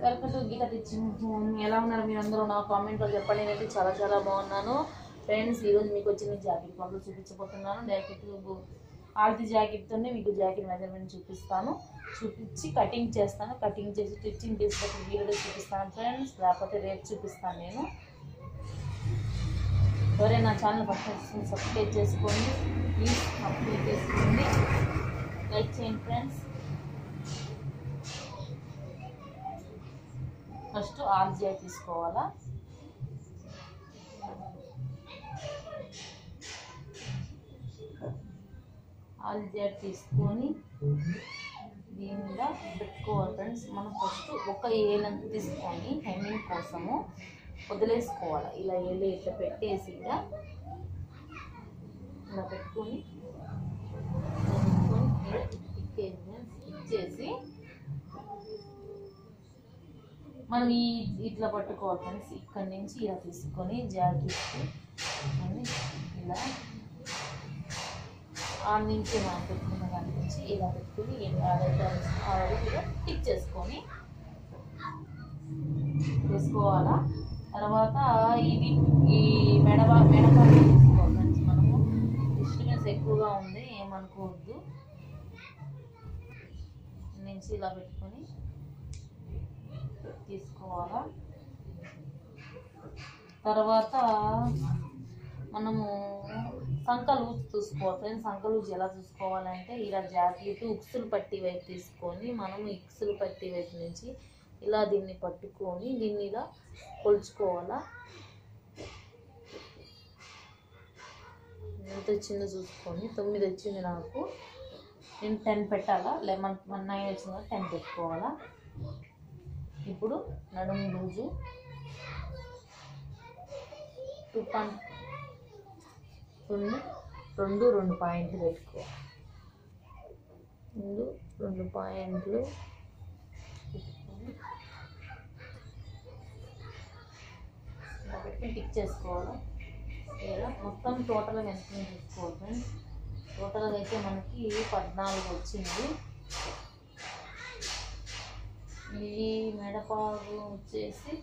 Welcome to Geetha teaching home ఎలా ఉన్నారు మీరు అందరూ నా కామెంట్లో చెప్పండి నేనైతే చాలా చాలా బాగున్నాను ఫ్రెండ్స్ ఈరోజు మీకు వచ్చిన జాకెట్ పనులు చూపించబోతున్నాను జాకెట్ ఆల్తి జాకెట్తోనే మీకు జాకెట్ మెజర్మెంట్ చూపిస్తాను చూపించి కటింగ్ చేస్తాను కటింగ్ చేసి స్టిచ్చింగ్ చేసేటప్పుడు వీడియో చూపిస్తాను ఫ్రెండ్స్ లేకపోతే రేపు చూపిస్తాను నేను ఎవరైనా నా ఛానల్ ఫస్ట్ సబ్స్క్రైబ్ చేసుకోండి ప్లీజ్ సబ్స్క్రైబ్ చేసుకోండి లైక్ చేయండి ఫ్రెండ్స్ ఫస్ట్ ఆర్జియా తీసుకోవాలా ఆర్జియా తీసుకొని దీని మీద పెట్టుకోవాలి ఫ్రెండ్స్ మనం ఫస్ట్ ఒక ఏలంత తీసుకొని హెమ్మింగ్ కోసము వదిలేసుకోవాలి ఇలా ఏలు ఇట్లా పెట్టేసి ఇలా ఇలా పెట్టుకొని పెట్టుకొని ఇలా ఇచ్చేసి ఇచ్చేసి మనం ఈ ఇట్లా పట్టుకోవాలి ఫ్రెండ్స్ ఇక్కడ నుంచి ఇలా తీసుకొని జాకెట్ అని ఇలా ఆ నుంచి మనం పెట్టుకున్న దాని నుంచి ఇలా పెట్టుకుని ఆల్రెడీ ఇలా టిక్ చేసుకొని వేసుకోవాలా తర్వాత ఇది ఈ మెడవ మెడపాటు తీసుకోవాలి ఫ్రెండ్స్ మనము డిస్టర్బెన్స్ ఎక్కువగా ఉంది ఏమనుకోవద్దు నుంచి ఇలా పెట్టుకొని తీసుకోవాలా తర్వాత మనము సంకలు చూసుకోవాలి ఫ్రెండ్స్ సంకలు ఎలా చూసుకోవాలంటే ఇలా జాకెట్ ఉక్సులు పట్టి వైపు తీసుకొని మనము ఇక్సులు పట్టి వైపు నుంచి ఇలా దీన్ని పట్టుకొని దీన్ని ఇలా కొలుచుకోవాలా ఎంత వచ్చిందో చూసుకొని తొమ్మిది వచ్చింది నాకు నేను టెన్ పెట్టాలా లెమన్ వన్ నైన్ వచ్చిందో టెన్ పెట్టుకోవాలా ఇప్పుడు నడుము లూజు టూ పాయింట్ రెండు రెండు రెండు పాయింట్లు పెట్టుకో రెండు రెండు పాయింట్లు పెట్టుకొని ఇలా పెట్టుకొని టిక్ చేసుకోవాలి ఇలా మొత్తం టోటల్గా ఎంత చూసుకోవాలి ఫ్రెండ్స్ టోటల్గా అయితే మనకి పద్నాలుగు వచ్చింది ఇది మెడపాగు వచ్చేసి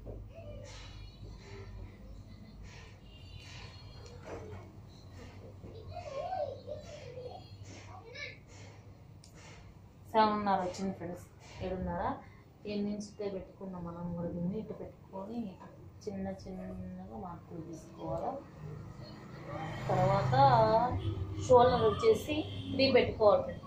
సెవెన్నర వచ్చింది ఫ్రెండ్స్ ఏడున్నర ఏడు నుంచి ఇట్లా పెట్టుకున్నాం మనం కూడా దీన్ని ఇటు పెట్టుకొని చిన్న చిన్నగా మార్కులు తీసుకోవాలి తర్వాత షోల్డర్ వచ్చేసి త్రీ పెట్టుకోవాలి ఫ్రెండ్స్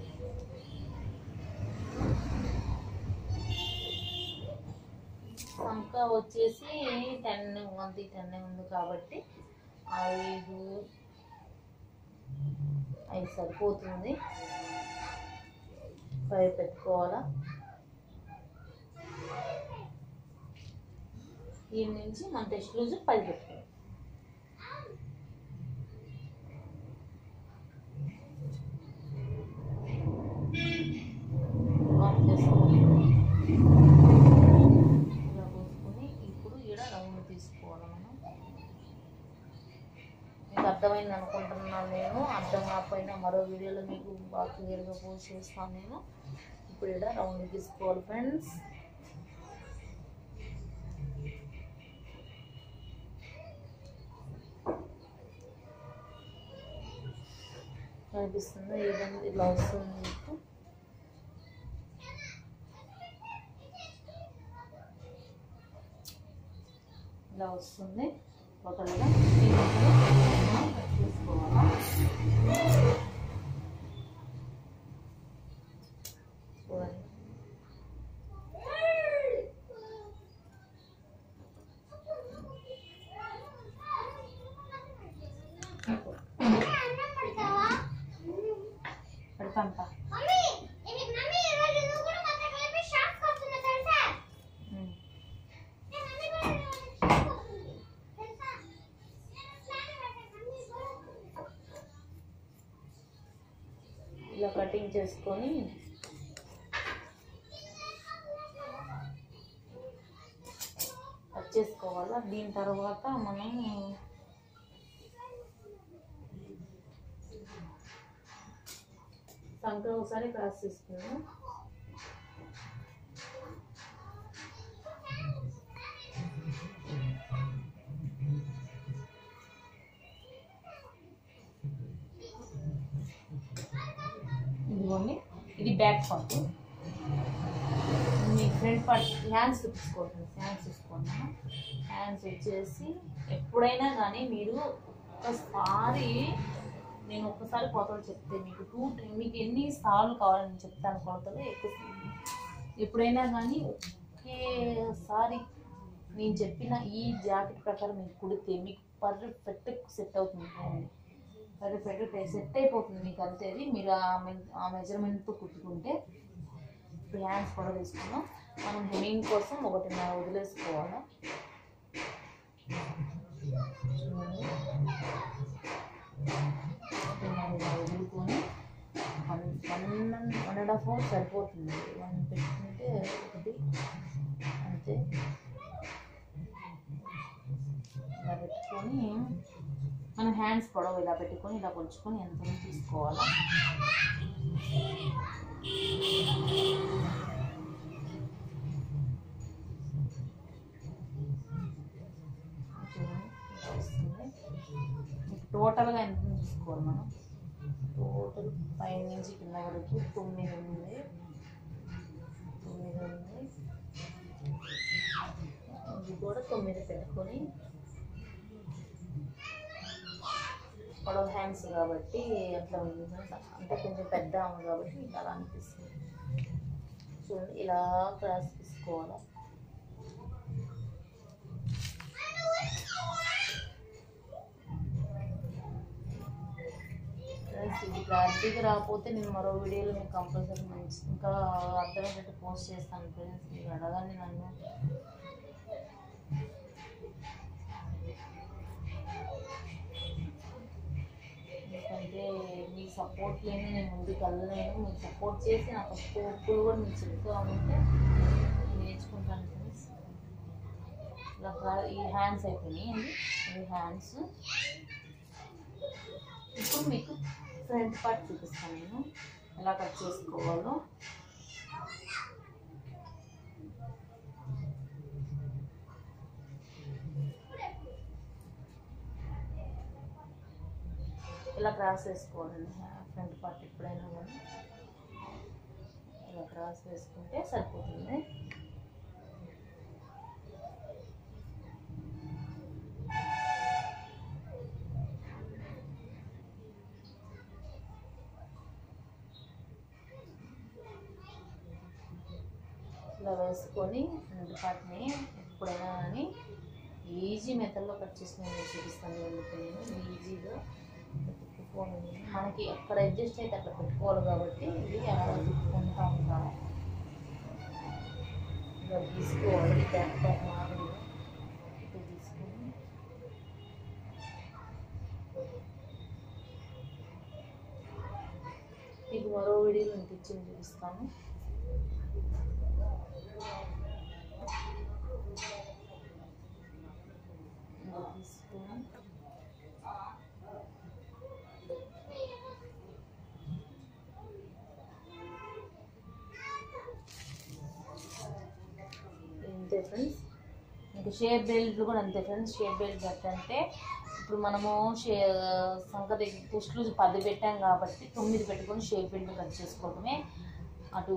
సంక వచ్చేసి టెన్ ఉంది టెన్ ఉంది కాబట్టి ఐదు ఐదు సరిపోతుంది ఫైవ్ పెట్టుకోవాలా ఈ నుంచి మన టెస్ట్ లూజ్ పది పెట్టుకోవాలి ఆఫ్ చేసుకోవాలి ఇలా పోసుకొని ఇప్పుడు ఈడ రౌండ్ తీసుకోవాలి మనం మీకు అర్థమైంది అనుకుంటున్నాను నేను అర్థం కాకపోయినా మరో వీడియోలో మీకు బాగా క్లియర్గా పోస్ట్ చేస్తాను నేను ఇప్పుడు ఈడ రౌండ్ తీసుకోవాలి ఫ్రెండ్స్ కనిపిస్తుంది ఏదైనా ఇలా వస్తుంది మీకు ఇలా వస్తుంది టోటల్గా తీసుకోవాలా చూడండి పెడతాంట ఇలా కటింగ్ చేసుకొని కట్ చేసుకోవాలా దీని తర్వాత మనం సంక్ర ఒకసారి క్రాస్ చేసుకున్నాం బ్యాక్ పార్ట్ మీ ఫ్రంట్ పార్ట్ హ్యాండ్స్ చూపించుకోండి హ్యాండ్స్ చూసుకోండి హ్యాండ్స్ వచ్చేసి ఎప్పుడైనా కానీ మీరు ఒకసారి నేను ఒకసారి కొలతలు చెప్తే మీకు టూ మీకు ఎన్ని సార్లు కావాలని చెప్తాను కొలతలు ఎక్కువ ఎప్పుడైనా కానీ ఒకేసారి నేను చెప్పిన ఈ జాకెట్ ప్రకారం మీకు కుడితే మీకు పర్ఫెక్ట్ సెట్ అవుతుంది పర్ఫెక్ట్ సెట్ అయిపోతుంది మీకు అంతే అది మీరు ఆ మె- ఆ మెజర్మెంట్తో కుట్టుకుంటే ఇప్పుడు హ్యాండ్స్ కూడా తీసుకున్నాం మనం హెమింగ్ కోసం ఒకటిన్నర వదిలేసుకోవాలా చూడండి. ఒకటిన్నర ఇలా వదులుకొని one one one and half hour సరిపోతుంది వన్ పెట్టుకుంటే ఒకటి అంతే ఇలా పెట్టుకొని మన హ్యాండ్స్ పొడవు ఇలా పెట్టుకొని ఇలా కొలుచుకొని ఎంత తీసుకోవాలా చూడండి, ఇలా వస్తుంది. ఇప్పుడు టోటల్గా ఎంత తీసుకోవాలి మనం టోటల్ పైన నుంచి కింద వరకు తొమ్మిది ఉంది తొమ్మిది ఉంది ఇది కూడా తొమ్మిది పెట్టుకొని పొడవు హ్యాండ్స్ కాబట్టి అట్లా ఉంది అంటే కొంచెం పెద్ద ఉంది కాబట్టి మీకు అలా అనిపిస్తుంది చూడండి ఇలా క్రాస్ తీసుకోవాలి ఫ్రెండ్స్ ఇది క్లారిటీగా రాకపోతే నేను మరో వీడియోలో మీకు కంపల్సరీ మంచి ఇంకా అర్థమయ్యేటట్టు పోస్ట్ చేస్తాను ఫ్రెండ్స్ మీరు అడగండి నన్ను ఎందుకంటే మీ సపోర్ట్ లేని నేను ముందుకు వెళ్ళలేను మీరు సపోర్ట్ చేసి నాకు స్కోప్లు కూడా మీకు చెప్తూ ఉంటే నేను నేర్చుకుంటాను ఫ్రెండ్స్ ఇలా కా- ఈ హ్యాండ్స్ అయిపోయినాయి అండి ఈ హ్యాండ్స్ ఇప్పుడు మీకు ఫ్రంట్ పార్ట్ చూపిస్తాను నేను ఎలా కట్ చేసుకోవాలో ఇలా క్రాస్ వేసుకోవాలండి ఫ్రంట్ పార్ట్ ఎప్పుడైనా కానీ ఇలా క్రాస్ వేసుకుంటే సరిపోతుంది ఇలా వేసుకొని ఫ్రంట్ పార్ట్ని ఎప్పుడైనా కానీ ఈజీ మెథడ్లో కట్ చేసి నేను చూపిస్తాను ఎందుకు నేను ఈజీగా పెట్టుకోవాలి మనకి ఎక్కడ అడ్జస్ట్ అయితే అక్కడ పెట్టుకోవాలి కాబట్టి ఇది అలా తిప్పుకుంటూ ఉంటాను ఇలా తీసుకోవాలి బ్యాక్ బ్యాక్ మామూలుగా ఇటు తీసుకొని మీకు మరో వీడియో నేను తెచ్చి చూపిస్తాను ఇలా తీసుకొని అంతే ఫ్రెండ్స్ ఇంకా షేప్ బెల్ట్లు కూడా అంతే ఫ్రెండ్స్ షేప్ బెల్ట్ అంటే ఇప్పుడు మనము షే సంగతి టెస్ట్లు పది పెట్టాం కాబట్టి తొమ్మిది పెట్టుకొని షేప్ బెల్ట్ కట్ చేసుకోవడమే అటు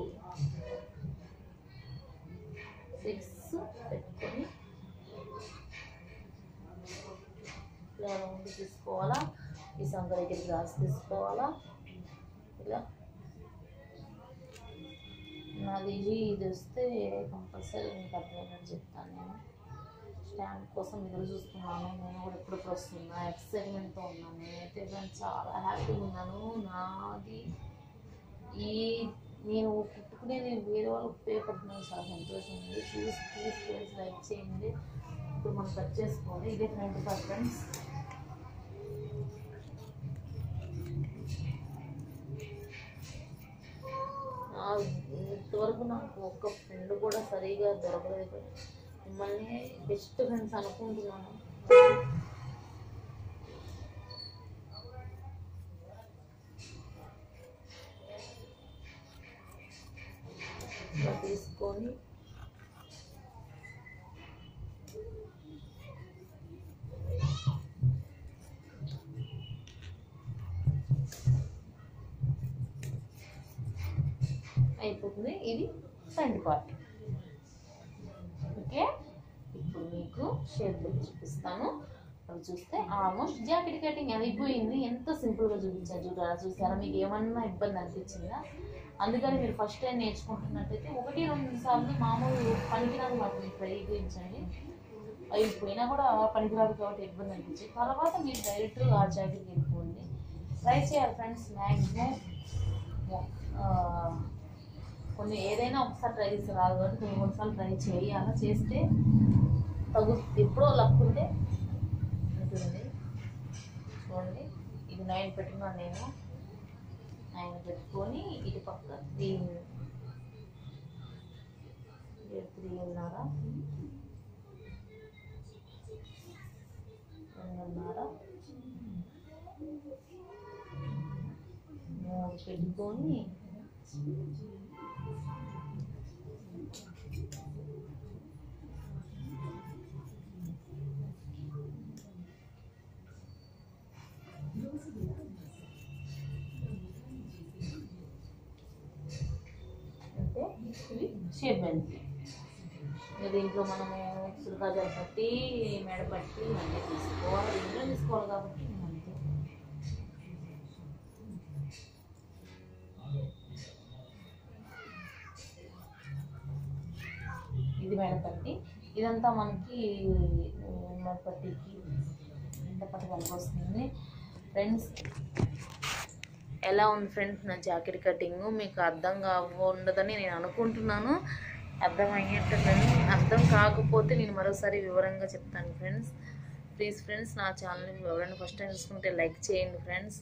సిక్స్ పెట్టుకొని ఇలా రౌండ్ తీసుకోవాలా ఈ సంఖ దగ్గరికి రాసి తీసుకోవాలా ఇలా నాది ఇది వస్తే కంపల్సరీ మీకు అర్థమైందని చెప్తాను నేను స్టాండ్ కోసం ఎదురు చూస్తున్నాను నేను కూడా ఎప్పుడు వస్తున్నా ఎక్సైట్మెంట్తో ఉన్నాను నేనైతే ఫ్రెండ్స్ చాలా హ్యాపీగా ఉన్నాను నాది ఈ నేను కుట్టుకునేది వేరే వాళ్ళకి ఉపయోగపడుతున్నాను చాలా సంతోషం ఉంది చూసి ప్లీజ్ ప్లీజ్ లైక్ చేయండి ఇప్పుడు మనం కట్ చేసుకోవాలి ఇదే ఫ్రంట్ పార్ట్ ఫ్రెండ్స్ నా ఇంతవరకు నాకు ఒక్క ఫ్రెండ్ కూడా సరిగా దొరకలేదు మిమ్మల్ని బెస్ట్ ఫ్రెండ్స్ అనుకుంటున్నాను ఇలా తీసుకొని ఫ్రంట్ పార్ట్ ఓకే ఇప్పుడు మీకు షేప్ పెట్టి చూపిస్తాను అవి చూస్తే ఆల్మోస్ట్ జాకెట్ కటింగ్ అయిపోయింది ఎంత సింపుల్గా చూపించారు చూడారా చూసారా మీకు ఏమన్నా ఇబ్బంది అనిపించిందా అందుకని మీరు ఫస్ట్ టైం నేర్చుకుంటున్నట్టయితే ఒకటి రెండు సార్లు మామూలు పనికిరాదు వాటిని ప్రయోగించండి అవి పోయినా కూడా పనికిరాదు కాబట్టి ఇబ్బంది అనిపించింది తర్వాత మీరు డైరెక్ట్ ఆ జాకెట్కి వెళ్ళిపోండి ట్రై చేయాలి ఫ్రెండ్స్ మ్యాక్సిమం కొన్ని ఏదైనా ఒకసారి ట్రై చేస్తే రాదు కాబట్టి కొన్ని కొన్నిసార్లు ట్రై చేయాలి చేస్తే తగు ఎప్పుడో లక్ ఉంటే ఉంటుంది చూడండి ఇది నైన్ పెట్టుకున్నాను నేను నైన్ పెట్టుకొని ఇటు పక్క త్రీ త్రీ ఉన్నర రెండున్నర మూడు పెట్టుకొని అంటే ఇవి షేప్ బెల్ట్ దీంట్లో మనము సుల్కాజాలు పట్టి మెడ పట్టి అన్నీ తీసుకోవాలి ఇంట్లో తీసుకోవాలి కాబట్టి అంతే ఇది మెడ పట్టి ఇదంతా మనకి మెడ పట్టికి మెడ పట్టి కలిపి వస్తుంది ఫ్రెండ్స్ ఎలా ఉంది ఫ్రెండ్స్ నా జాకెట్ కటింగ్ మీకు అర్థం కావు ఉండదని నేను అనుకుంటున్నాను అర్థం అయ్యేటదని అర్థం కాకపోతే నేను మరోసారి వివరంగా చెప్తాను ఫ్రెండ్స్ ప్లీజ్ ఫ్రెండ్స్ నా ఛానల్ని ఎవరైనా ఫస్ట్ టైం చూసుకుంటే లైక్ చేయండి ఫ్రెండ్స్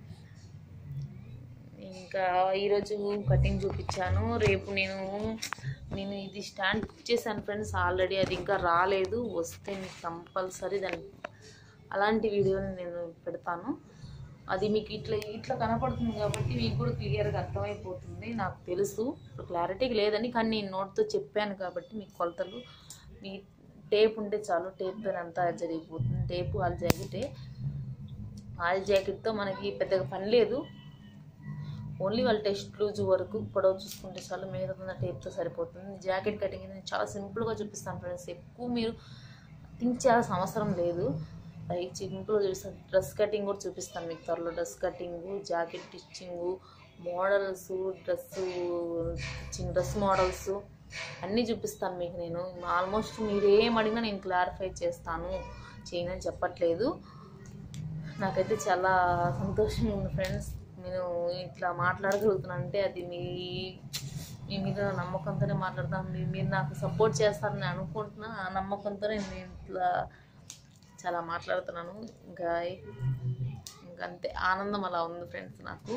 ఇంకా ఈరోజు కటింగ్ చూపించాను రేపు నేను నేను ఇది స్టాండ్ చేశాను ఫ్రెండ్స్ ఆల్రెడీ అది ఇంకా రాలేదు వస్తే మీకు కంపల్సరీ దాన్ని అలాంటి వీడియోని నేను పెడతాను అది మీకు ఇట్లా ఇట్లా కనపడుతుంది కాబట్టి మీకు కూడా క్లియర్గా అర్థమైపోతుంది నాకు తెలుసు ఇప్పుడు క్లారిటీగా లేదని కానీ నేను నోట్తో చెప్పాను కాబట్టి మీకు కొలతలు మీ టేప్ ఉంటే చాలు టేప్ పైన అంతా జరిగిపోతుంది టేపు ఆల్ జాకెటే ఆల్ జాకెట్తో మనకి పెద్దగా పని లేదు ఓన్లీ వాళ్ళ టెస్ట్ లూజ్ వరకు పొడవు చూసుకుంటే చాలు మిగతా టేప్తో సరిపోతుంది జాకెట్ కటింగ్ నేను చాలా సింపుల్గా చూపిస్తాను ఫ్రెండ్స్ ఎక్కువ మీరు థింక్ చేయాల్సిన అవసరం లేదు లైక్ సింపుల్గా చూపిస్తాను డ్రెస్ కటింగ్ కూడా చూపిస్తాను మీకు త్వరలో dress cutting jacket stitching models dress stitching dress models అన్నీ చూపిస్తాను మీకు నేను ఆల్మోస్ట్ మీరు ఏం అడిగినా నేను క్లారిఫై చేస్తాను చేయనని చెప్పట్లేదు నాకైతే చాలా సంతోషంగా ఉంది ఫ్రెండ్స్ నేను ఇట్లా మాట్లాడగలుగుతున్నాను అంటే అది మీ మీ మీద నమ్మకంతోనే మాట్లాడతాను మీ- మీరు నాకు సపోర్ట్ చేస్తారని అనుకుంటున్నా ఆ నమ్మకంతోనే నేను ఇట్లా చాలా మాట్లాడుతున్నాను ఇంకా ఇంకా అంతే ఆనందం అలా ఉంది ఫ్రెండ్స్ నాకు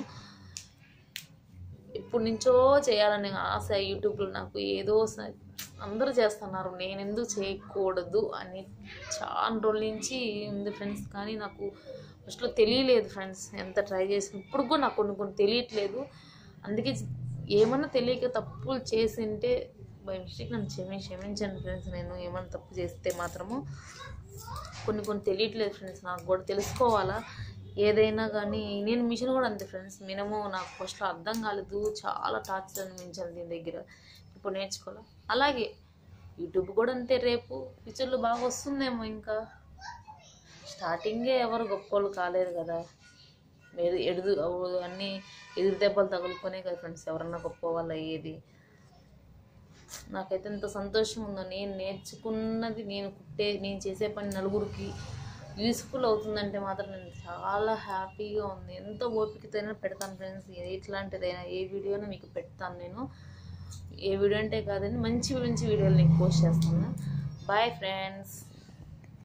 ఎప్పటి నుంచో చేయాలనే ఆశ యూట్యూబ్లో నాకు ఏదో స- అందరూ చేస్తున్నారు నేను ఎందుకు చేయకూడదు అని చాలా రోజుల నుంచి ఉంది ఫ్రెండ్స్ కానీ నాకు ఫస్ట్లో తెలియలేదు ఫ్రెండ్స్ ఎంత ట్రై చేసిన ఇప్పుడు కూడా నాకు కొన్ని కొన్ని తెలియట్లేదు అందుకే ఏమన్నా తెలియక తప్పులు చేసింటే బై మిస్టేక్ నన్ను క్షమి క్షమించండి ఫ్రెండ్స్ నేను ఏమన్నా తప్పు చేస్తే మాత్రము కొన్ని కొన్ని తెలియట్లేదు ఫ్రెండ్స్ నాకు కూడా తెలుసుకోవాలా ఏదైనా కానీ నేను మిషన్ కూడా అంతే ఫ్రెండ్స్ మినిమం నాకు ఫస్ట్ అర్థం కాలేదు చాలా టార్చర్ అనిపించాలి దీని దగ్గర ఇప్పుడు నేర్చుకోవాలి అలాగే యూట్యూబ్ కూడా అంతే రేపు ఫ్యూచర్లో బాగా వస్తుందేమో ఇంకా స్టార్టింగే ఎవరు గొప్పోళ్ళు కాలేదు కదా మీరు ఎడుదు అన్నీ ఎదురు దెబ్బలు తగులుకొనే కదా ఫ్రెండ్స్ ఎవరన్నా గొప్ప వాళ్ళు అయ్యేది నాకైతే ఎంత సంతోషం ఉందో నేను నేర్చుకున్నది నేను కుట్టే నేను చేసే పని నలుగురికి యూస్ఫుల్ అవుతుందంటే మాత్రం నేను చాలా హ్యాపీగా ఉంది ఎంత ఓపికతోనే పెడతాను ఫ్రెండ్స్ ఎట్లాంటిదైనా ఏ వీడియోనో మీకు పెడతాను నేను ఏ వీడియో అంటే కాదండి మంచి మంచి వీడియోలు నీకు పోస్ట్ చేస్తాను బాయ్ ఫ్రెండ్స్